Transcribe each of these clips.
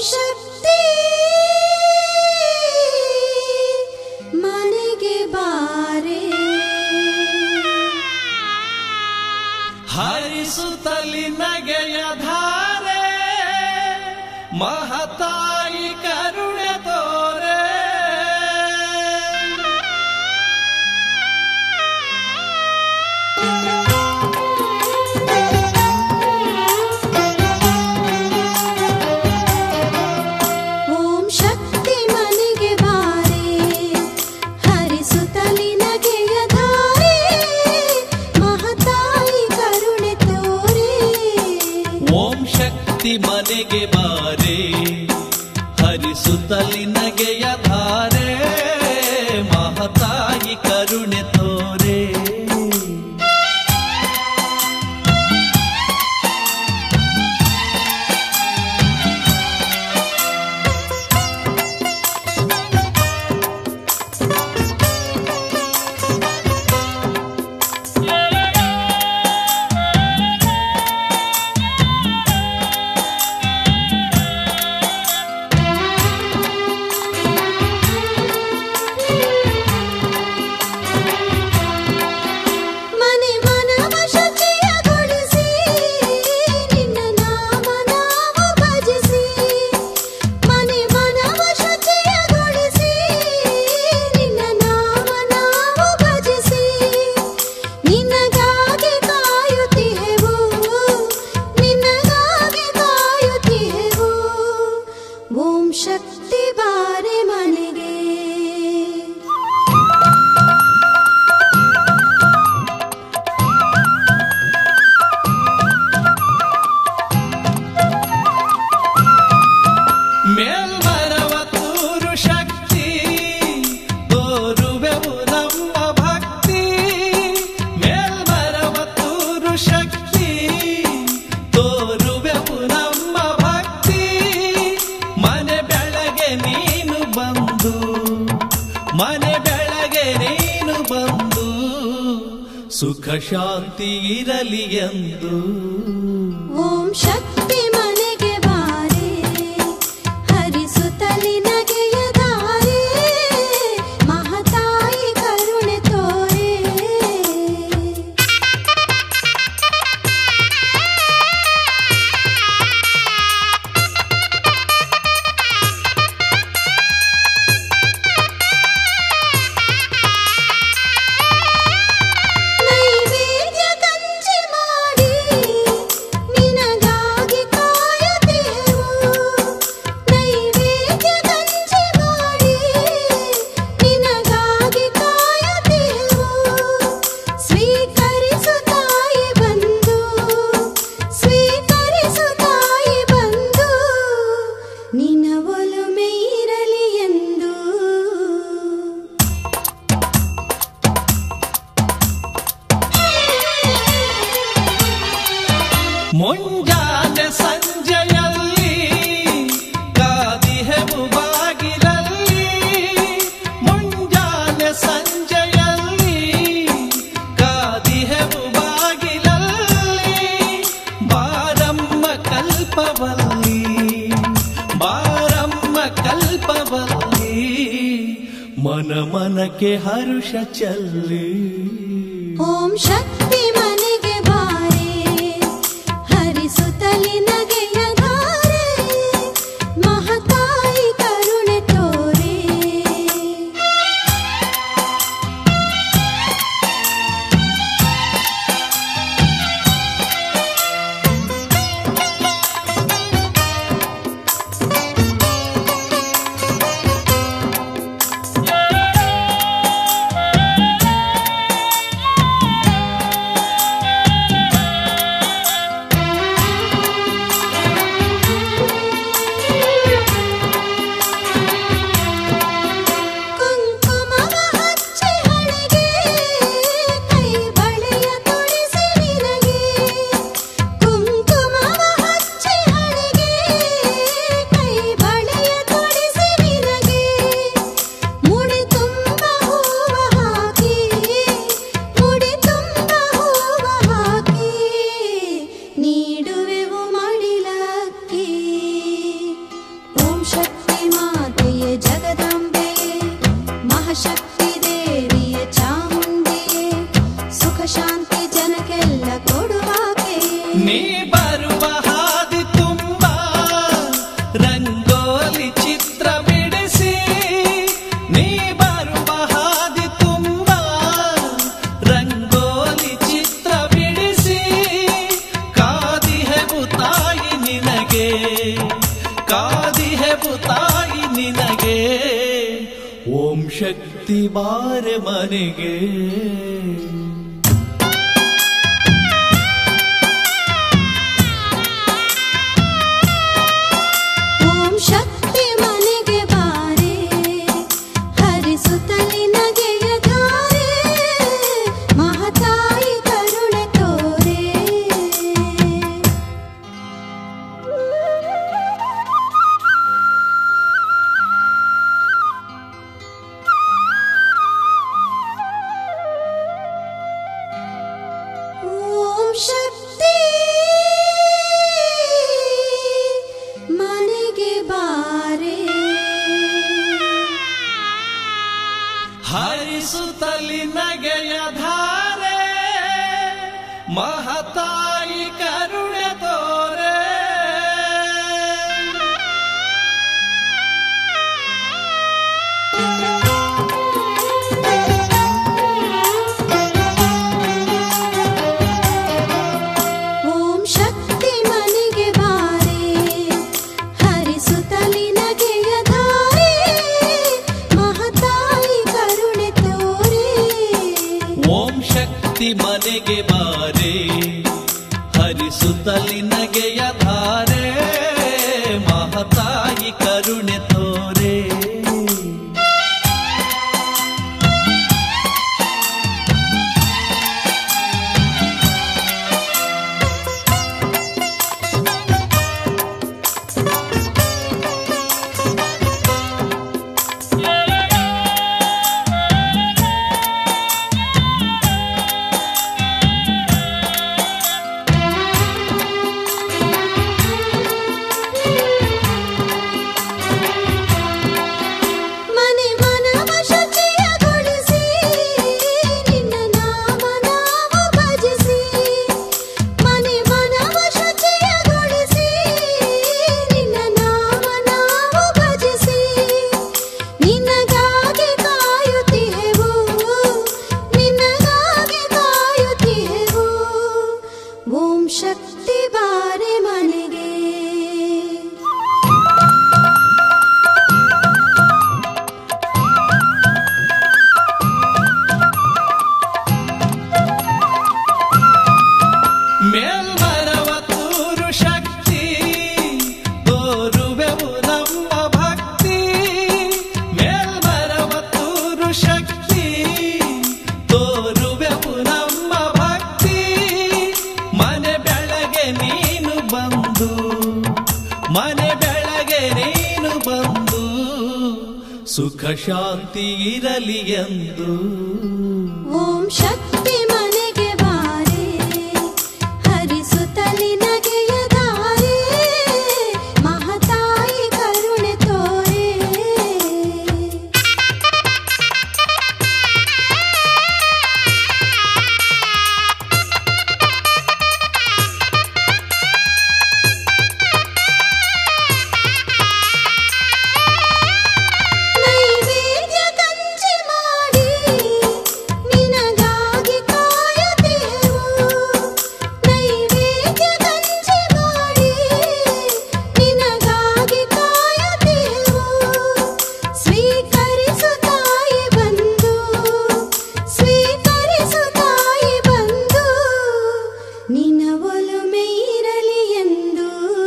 ಶಕ್ತಿ ಮನೆಗೆ ಬಾರೆ ಹರಿಸುತ್ತಲಿ ನಗೆಯ ಧಾರೆ ಮಹತಾಯಿ ಕರುಣೆ ತೋರೆ ಓಂ ಶಕ್ತಿ ಮನೆಗೆ ಬಾರೆ ಹರಿಸುತ್ತಲಿ ನಗೆಯ ಧಾರೆ ಮಹತಾಯಿ ಕರುಣೆ ತೋರೆ ಓಂ ಶಕ್ತಿ ಮನೆಗೆ ಬಾರೆ ಹರಿಸುತ್ತಲಿ ನಗೆಯ ಧಾರೆ ಮಹತಾಯಿ ಕರುಣೆ ತೋರೆ ಮನೆ ಮನವ ಶುಚಿಯಗೊಳಿಸಿ ನಿನ್ನ ನಾಮ ನಾವು ಭಜಿಸಿ ಮನೆ ಮನವ ಶುಚಿಯಗೊಳಿಸಿ ನಿನ್ನ ನಾಮ ನಾವು ಭಜಿಸಿ ನಿನ್ನಗಾಗಿ ಕಾಯುತ್ತಿಹೆವು ನಿನ್ನಗಾಗಿ ಕಾಯುತ್ತಿಹೆವು ಓಂ ಶಕ್ತಿ ಬಾರೆ ಮನೆಗೆ ಮೇಲ್ಮರವ ತೂರು ಶಕ್ತಿ ತೋರುವೆವು ನಮ್ಮ ಭಕ್ತಿ ಮೇಲ್ಮರವ ತೂರು ಶಕ್ತಿ ತೋರುವೆವು ನಮ್ಮ ಭಕ್ತಿ ಮನೆ ಬೆಳಗ್ಗೆ ನೀನು ಬಂದು ಮನೆ ಬೆಳಗ್ಗೆ ನೀನು ಬಂದು ಸುಖ ಶಾಂತಿ ಇರಲಿ ಎಂದು ಓಂ ಶಕ್ತಿ ಮನೆಗೆ ಬಾರೆ ಹರಿಸುತ್ತಲಿ ನಗೆಯ ಧಾರೆ ಮಹತಾಯಿ ಕರುಣೆ ತೋರೆ ನೈವೇದ್ಯ ಕಂಚಿ ಮಾಡಿ ನಿನಗಾಗಿ ಕಾಯುತ್ತೇವು ನೈವೇದ್ಯ ಕಂಚಿ ಮಾಡಿ ನಿನಗಾಗಿ ಕಾಯುತ್ತೇವು ಸ್ವೀಕರಿಸು ತಾಯಿ ಬಂದು ಸ್ವೀಕರಿಸು ತಾಯಿ ಬಂದು ನಿನ್ನ ಒಲುಮೆ ಇರಲಿ ಎಂದು ಮುಂಜಾನೆ ಸಂಜೆಯಲ್ಲಿ ಕಾದಿಹೆವು ಬಾಗಿಲಲ್ಲಿ ಮುಂಜಾನೆ ಸಂಜೆಯಲ್ಲಿ ಕಾದಿಹೆವು ಬಾಗಿಲಲ್ಲಿ ಬಾರಮ್ಮ ಕಲ್ಪವಲ್ಲಿ ಬಾರಮ್ಮ ಕಲ್ಪವಲ್ಲಿ ಮನ ಮನಕ್ಕೆ ಹರುಷ ಚಲ್ಲಿ ಓಂ ಶಕ್ತಿ ಮನೆಗೆ ಬಾರೆ ಹರಿಸುತ್ತಲಿ ನಗೆಯ ಧಾರೆ ಮಹತಾಯಿ ಕರುಣೆ ತೋರೆ ಕುಂಕುಮವ ಹಚ್ಚಿ ಹಣೆಗೆ ಕೈ ಬಳೆಯ ತೊಡಿಸಿ ನಿನಗೆ ಕುಂಕುಮವ ಹಚ್ಚಿ ಹಣೆಗೆ ಕೈ ಬಳೆಯ ತೊಡಿಸಿ ನಿನಗೆ ಮುಡಿ ತುಂಬ ಹೂವ ಹಾಕಿ ಮುಡಿ ತುಂಬ ಹೂವ ಹಾಕಿ ನೀಡುವೆವು ಮಡಿಲಕ್ಕಿ ಶಕ್ತಿ ಬಾರೆ ಮನೆಗೆ ಓಂ ಶಕ್ತಿ ಮನೆಗೆ ಬಾರೆ ಹರಿಸುತ್ತಲಿ ನಗೆಯ ಧಾರೆ ಮಹತಾಯಿ ಕರುಣೆ ತೋರೆ ಓಂ ಶಕ್ತಿ ಮನೆಗೆ ಬಾರೆ ಹರಿಸುತ್ತಲಿ ನಗೆಯ ಧಾರೆ ಮಹತಾಯಿ ಕರುಣೆ ತೋರೆ ಓಂ ಶಕ್ತಿ ಮನೆಗೆ ಬಾರೆ ಹರಿಸುತ್ತಲಿ ನಗೆಯ ಧಾರೆ ಮಹತಾಯಿ ಕರುಣೆ ತೋರೆ ಓಂ ಶಕ್ತಿ ಮನೆಗೆ ಬಾರೆ ಹರಿಸುತ್ತಲಿ ನಗೆಯ ಧಾರೆ ಮಹತಾಯಿ ಕರುಣೆ ತೋರೆ ಮನೆ ಮನವ ಶುಚಿಯಗೊಳಿಸಿ ನಿನ್ನ ನಾಮ ನಾವು ಭಜಿಸಿ ಮನೆ ಮನವ ಶುಚಿಯಗೊಳಿಸಿ ನಿನ್ನ ನಾಮ ನಾವು ಭಜಿಸಿ ನಿನ್ನಗಾಗಿ ಕಾಯುತ್ತಿಹೆವು ನಿನ್ನಗಾಗಿ ಕಾಯುತ್ತಿಹೆವು ಓಂ ಶಕ್ತಿ ಬಾರೆ ಮನೆಗೆ ಮೇಲ್ಮರವ ತೂರು ಶಕ್ತಿ ತೋರುವೆವು ನಮ್ಮ ಭಕ್ತಿ ಮೇಲ್ಮರವ ತೂರು ಶಕ್ತಿ ತೋರುವೆವು ನಮ್ಮ ಭಕ್ತಿ ಮನೆ ಬೆಳಗ್ಗೆ ನೀನು ಬಂದು ಮನೆ ಬೆಳಗ್ಗೆ ನೀನು ಬಂದು ಸುಖ ಶಾಂತಿ ಇರಲಿ ಎಂದು ಓಂ ಶಕ್ತಿ ಮನೆಗೆ ಬಾರೆ ಹರಿಸುತ್ತಲಿ ನಗೆಯ ಧಾರೆ ಮಹತಾಯಿ ಕರುಣೆ ತೋರೆ ನೈವೇದ್ಯ ಕಂಚಿ ಮಾಡಿ ನಿನಗಾಗಿ ಕಾಯುತ್ತೇವು ನೈವೇದ್ಯ ಕಂಚಿ ಮಾಡಿ ನಿನಗಾಗಿ ಕಾಯುತ್ತೇವು ಸ್ವೀಕರಿಸು ತಾಯಿ ಬಂದು ಸ್ವೀಕರಿಸು ತಾಯಿ ಬಂದು ನಿನ್ನ ಒಲುಮೆ ಇರಲಿ ಎಂದು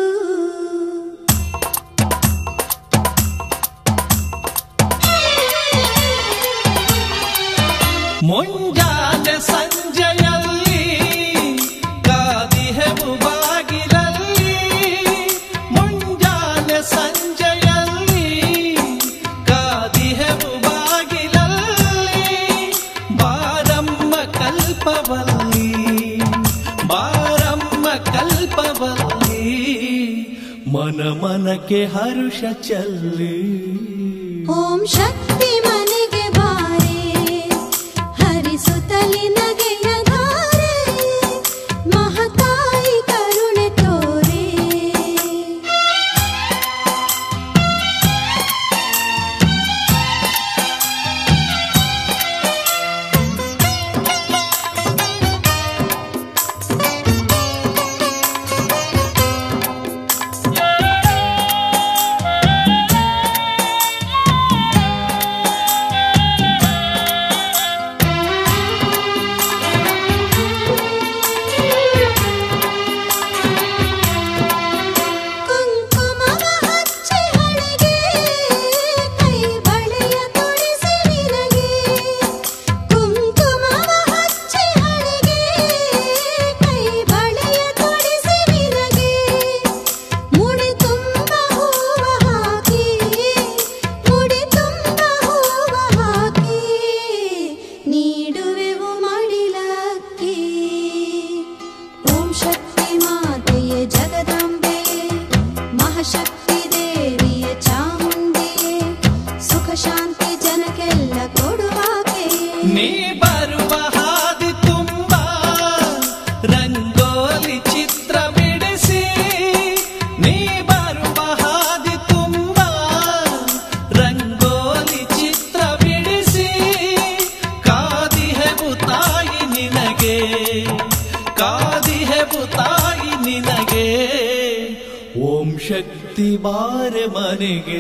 ಮುಂಜಾನೆ ಸಂಜೆಯಲ್ಲಿ ಕಾದಿಹೆವು ಬಾಗಿಲಲ್ಲಿ ಮುಂಜಾನೆ ಸಂಜೆಯಲ್ಲಿ ಕಾದಿಹೆವು ಬಾಗಿಲಲ್ಲಿ ಬಾರಮ್ಮ ಕಲ್ಪವಲ್ಲಿ ಬಾರಮ್ಮ ಕಲ್ಪವಲ್ಲಿ ಮನ ಮನಕ್ಕೆ ಹರುಷ ಚಲ್ಲಿ ಓಂ ಶಕ್ತಿ ಮನೆಗೆ ಬಾರೆ ಹರಿಸುತ್ತಲಿ ನಗೆಯ ಧಾರೆ ಮಹತಾಯಿ ಕರುಣೆ ತೋರೆ ಿ ಶಕ್ತಿ ದೇವಿಯ ಚಾಮುಂಡಿಯೇ ಸುಖ ಶಾಂತಿ ಜನಕ್ಕೆಲ್ಲ ಕೊಡುವಾಕೆ ನೀ ಬರುವ ಹಾದಿ ತುಂಬ ರಂಗೋಲಿ ಚಿತ್ರ ಬಿಡಿಸಿ ನೀ ಬರುವ ಹಾದಿ ತುಂಬ ರಂಗೋಲಿ ಚಿತ್ರ ಬಿಡಿಸಿ ಕಾದಿಹೆಬು ತಾಯಿ ನಿನಗೆ ಕಾದಿಹೆಬು ತಾಯಿ ನಿನಗೆ ಓಂ ಶಕ್ತಿ ಬಾರೆ ಮನೆಗೆ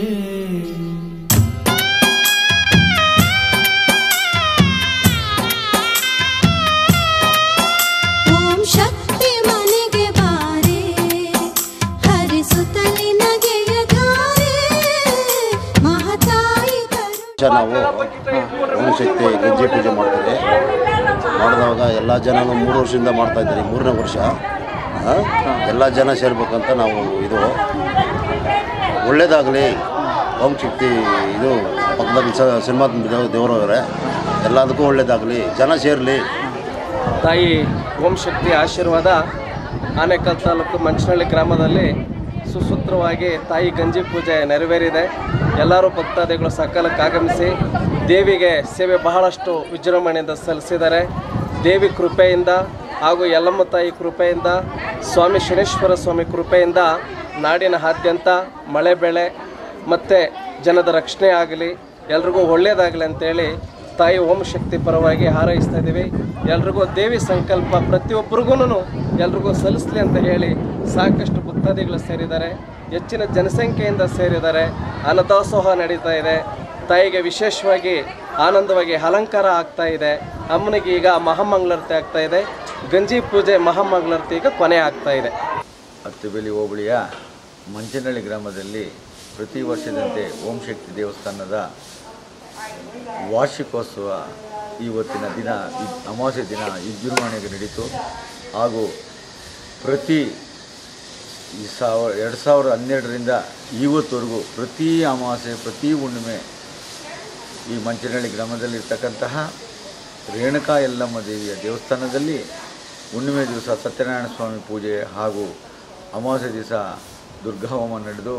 ಓಂ ಶಕ್ತಿ ಮನೆಗೆ ಬಾರೆ ಹರಿಸುತ್ತಲಿ ನಗೆಯ ಧಾರೆ ಮಹತಾಯಿ ಕರು ನಾವು ಓಮಶಕ್ತಿ ಗೆಜ್ಜೆ ಪೂಜೆ ಮಾಡ್ತೀವಿ ಮಾಡಿದವಾಗ ಎಲ್ಲ ಜನನು ಮೂರು ವರ್ಷದಿಂದ ಮಾಡ್ತಾ ಇದ್ದೀರಿ ಮೂರನೇ ವರ್ಷ ಆ, ಎಲ್ಲ ಜನ ಸೇರ್ಬೇಕಂತ ನಾವು ಇದು ಒಳ್ಳೇದಾಗಲಿ ಓಂ ಶಕ್ತಿ ಇದು ಪಕ್ಕದಲ್ಲಿ ಸ ಸಿನಿಮಾದ ದೇವರವರೇ ಎಲ್ಲದಕ್ಕೂ ಒಳ್ಳೇದಾಗಲಿ ಜನ ಸೇರಲಿ ತಾಯಿ ಓಂ ಶಕ್ತಿ ಆಶೀರ್ವಾದ ಆನೇಕಲ್ ತಾಲೂಕು ಮಂಚನಹಳ್ಳಿ ಗ್ರಾಮದಲ್ಲಿ ಸುಸೂತ್ರವಾಗಿ ತಾಯಿ ಗಂಜಿ ಪೂಜೆ ನೆರವೇರಿದೆ ಎಲ್ಲರೂ ಭಕ್ತಾದಿಗಳು ಸಕಾಲಕ್ಕೆ ಆಗಮಿಸಿ ದೇವಿಗೆ ಸೇವೆ ಬಹಳಷ್ಟು ವಿಜೃಂಭಣೆಯಿಂದ ಸಲ್ಲಿಸಿದ್ದಾರೆ ದೇವಿ ಕೃಪೆಯಿಂದ ಹಾಗೂ ಯಲ್ಲಮ್ಮ ತಾಯಿ ಕೃಪೆಯಿಂದ ಸ್ವಾಮಿ ಶನೇಶ್ವರ ಸ್ವಾಮಿ ಕೃಪೆಯಿಂದ ನಾಡಿನಾದ್ಯಂತ ಮಳೆ ಬೆಳೆ ಮತ್ತು ಜನದ ರಕ್ಷಣೆ ಆಗಲಿ ಎಲ್ರಿಗೂ ಒಳ್ಳೆಯದಾಗಲಿ ಅಂತೇಳಿ ತಾಯಿ ಓಂ ಶಕ್ತಿ ಪರವಾಗಿ ಹಾರೈಸ್ತಾ ಇದ್ದೀವಿ ಎಲ್ರಿಗೂ ದೇವಿ ಸಂಕಲ್ಪ ಪ್ರತಿಯೊಬ್ಬರಿಗೂ ಎಲ್ರಿಗೂ ಸಲ್ಲಿಸಲಿ ಅಂತ ಹೇಳಿ ಸಾಕಷ್ಟು ಭಕ್ತಾದಿಗಳು ಸೇರಿದ್ದಾರೆ ಹೆಚ್ಚಿನ ಜನಸಂಖ್ಯೆಯಿಂದ ಸೇರಿದ್ದಾರೆ ಅನ್ನದಾಸೋಹ ನಡೀತಾ ಇದೆ ತಾಯಿಗೆ ವಿಶೇಷವಾಗಿ ಆನಂದವಾಗಿ ಅಲಂಕಾರ ಆಗ್ತಾ ಇದೆ ಅಮ್ಮನಿಗೆ ಈಗ ಮಹಾಮಂಗಳಾರತಿ ಆಗ್ತಾ ಇದೆ ಗಂಜಿ ಪೂಜೆ ಮಹಾಮಂಗಳಾರತಿ ಈಗ ಕೊನೆ ಆಗ್ತಾ ಇದೆ ಅತ್ತಿಬೇಲಿ ಹೋಬಳಿಯ ಮಂಚನಹಳ್ಳಿ ಗ್ರಾಮದಲ್ಲಿ ಪ್ರತಿ ವರ್ಷದಂತೆ ಓಂ ಶಕ್ತಿ ದೇವಸ್ಥಾನದ ವಾರ್ಷಿಕೋತ್ಸವ ಇವತ್ತಿನ ದಿನ ಈ- ಅಮಾವಾಸ್ಯೆ ದಿನ ವಿಜೃಂಭಣೆಗೆ ನಡೀತು ಹಾಗೂ ಪ್ರತಿ ಈ ಸಾವಿರ ಎರಡು ಸಾವಿರದ ಹನ್ನೆರಡರಿಂದ ಇವತ್ತವರೆಗೂ ಪ್ರತಿ ಅಮಾವಾಸ್ಯೆ ಪ್ರತಿ ಹುಣ್ಣಿಮೆ ಈ ಮಂಚನಹಳ್ಳಿ ಗ್ರಾಮದಲ್ಲಿರ್ತಕ್ಕಂತಹ ರೇಣುಕಾ ಯಲ್ಲಮ್ಮ ದೇವಿಯ ದೇವಸ್ಥಾನದಲ್ಲಿ ಹುಣ್ಣಿಮೆ ದಿವಸ ಸತ್ಯನಾರಾಯಣ ಸ್ವಾಮಿ ಪೂಜೆ ಹಾಗೂ ಅಮಾವಾಸ್ಯೆ ದಿವಸ ದುರ್ಗಾಹೋಮ ನಡೆದು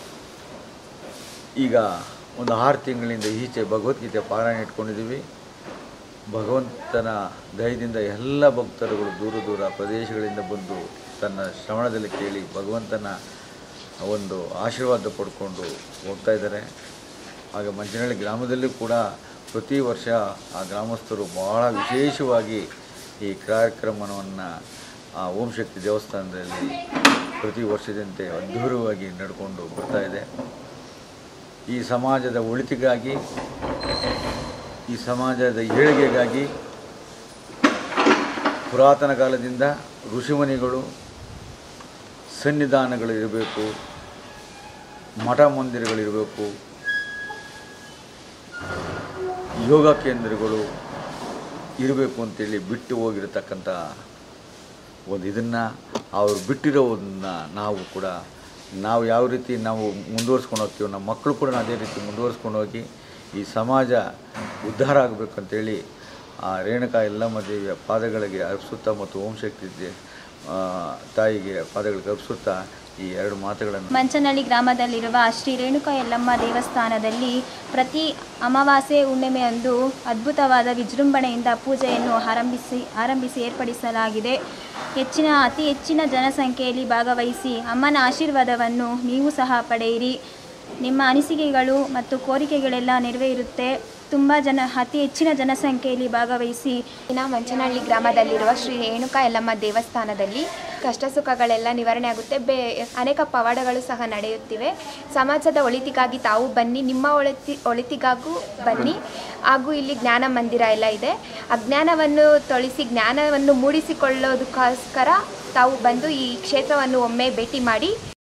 ಈಗ ಒಂದು ಆರು ತಿಂಗಳಿಂದ ಈಚೆ ಭಗವದ್ಗೀತೆ ಪಾರಾಯಣ ಇಟ್ಕೊಂಡಿದ್ದೀವಿ ಭಗವಂತನ ದಯದಿಂದ ಎಲ್ಲ ಭಕ್ತರುಗಳು ದೂರ ದೂರ ಪ್ರದೇಶಗಳಿಂದ ಬಂದು ತನ್ನ ಶ್ರವಣದಲ್ಲಿ ಕೇಳಿ ಭಗವಂತನ ಒಂದು ಆಶೀರ್ವಾದ ಪಡ್ಕೊಂಡು ಹೋಗ್ತಾ ಇದ್ದಾರೆ ಹಾಗೆ ಮಂಚನಹಳ್ಳಿ ಗ್ರಾಮದಲ್ಲೂ ಕೂಡ ಪ್ರತಿ ವರ್ಷ ಆ ಗ್ರಾಮಸ್ಥರು ಬಹಳ ವಿಶೇಷವಾಗಿ ಈ ಕಾರ್ಯಕ್ರಮವನ್ನು ಆ ಓಂ ಶಕ್ತಿ ದೇವಸ್ಥಾನದಲ್ಲಿ ಪ್ರತಿ ವರ್ಷದಂತೆ ಅದ್ಧೂರವಾಗಿ ನಡ್ಕೊಂಡು ಬರ್ತಾ ಇದೆ ಈ ಸಮಾಜದ ಒಳಿತಿಗಾಗಿ ಈ ಸಮಾಜದ ಏಳಿಗೆಗಾಗಿ ಪುರಾತನ ಕಾಲದಿಂದ ಋಷಿಮುನಿಗಳು ಸನ್ನಿಧಾನಗಳಿರಬೇಕು ಮಠ ಮಂದಿರಗಳಿರಬೇಕು ಯೋಗ ಕೇಂದ್ರಗಳು ಇರಬೇಕು ಅಂತೇಳಿ ಬಿಟ್ಟು ಹೋಗಿರತಕ್ಕಂಥ ಒಂದು ಇದನ್ನು ಅವರು ಬಿಟ್ಟಿರೋದನ್ನ ನಾವು ಕೂಡ ನಾವು ಯಾವ ರೀತಿ ನಾವು ಮುಂದುವರ್ಸ್ಕೊಂಡು ಹೋಗ್ತೀವೋ ನಮ್ಮ ಮಕ್ಕಳು ಕೂಡ ಅದೇ ರೀತಿ ಮುಂದುವರ್ಸ್ಕೊಂಡು ಹೋಗಿ ಈ ಸಮಾಜ ಉದ್ಧಾರ ಆಗಬೇಕಂತೇಳಿ ಆ ರೇಣುಕಾ ಯಲ್ಲಮ್ಮ ದೇವಿಯ ಪಾದಗಳಿಗೆ ಅರ್ಪಿಸುತ್ತಾ ಮತ್ತು ಓಂ ಶಕ್ತಿ ದೇ- ಆ, ತಾಯಿಗೆ ಪಾದಗಳಿಗೆ ಅರ್ಪಿಸುತ್ತಾ ಈ ಎರಡು ಮಾತುಗಳನ್ನು ಮಂಚನಹಳ್ಳಿ ಗ್ರಾಮದಲ್ಲಿರುವ ಶ್ರೀ ರೇಣುಕಾ ಯಲ್ಲಮ್ಮ ದೇವಸ್ಥಾನದಲ್ಲಿ ಪ್ರತಿ ಅಮಾವಾಸ್ಯೆ ಹುಣ್ಣಿಮೆಯಂದು ಅದ್ಭುತವಾದ ವಿಜೃಂಭಣೆಯಿಂದ ಪೂಜೆಯನ್ನು ಆರಂಭಿಸಿ ಆರಂಭಿಸಿ ಏರ್ಪಡಿಸಲಾಗಿದೆ ಹೆಚ್ಚಿನ ಅತಿ ಹೆಚ್ಚಿನ ಜನಸಂಖ್ಯೆಯಲ್ಲಿ ಭಾಗವಹಿಸಿ ಅಮ್ಮನ ಆಶೀರ್ವಾದವನ್ನು ನೀವು ಸಹ ಪಡೆಯಿರಿ ನಿಮ್ಮ ಅನಿಸಿಕೆಗಳು ಮತ್ತು ಕೋರಿಕೆಗಳೆಲ್ಲ ನೆರವೇರುತ್ತೆ ತುಂಬ ಜನ ಅತಿ ಹೆಚ್ಚಿನ ಜನಸಂಖ್ಯೆಯಲ್ಲಿ ಭಾಗವಹಿಸಿ ಇನ್ನು ಮಂಚನಹಳ್ಳಿ ಗ್ರಾಮದಲ್ಲಿರುವ ಶ್ರೀ ರೇಣುಕಾ ಯಲ್ಲಮ್ಮ ದೇವಸ್ಥಾನದಲ್ಲಿ ಕಷ್ಟ ಸುಖಗಳೆಲ್ಲ ನಿವಾರಣೆ ಆಗುತ್ತೆ ಬೇ ಅನೇಕ ಪವಾಡಗಳು ಸಹ ನಡೆಯುತ್ತಿವೆ ಸಮಾಜದ ಒಳಿತಿಗಾಗಿ ತಾವು ಬನ್ನಿ ನಿಮ್ಮ ಒಳಿತಿ ಒಳಿತಿಗಾಗೂ ಬನ್ನಿ ಹಾಗೂ ಇಲ್ಲಿ ಜ್ಞಾನ ಮಂದಿರ ಎಲ್ಲ ಇದೆ ಅಜ್ಞಾನವನ್ನು ತೊಳಿಸಿ ಜ್ಞಾನವನ್ನು ಮೂಡಿಸಿಕೊಳ್ಳೋದಕ್ಕೋಸ್ಕರ ತಾವು ಬಂದು ಈ ಕ್ಷೇತ್ರವನ್ನು ಒಮ್ಮೆ ಭೇಟಿ ಮಾಡಿ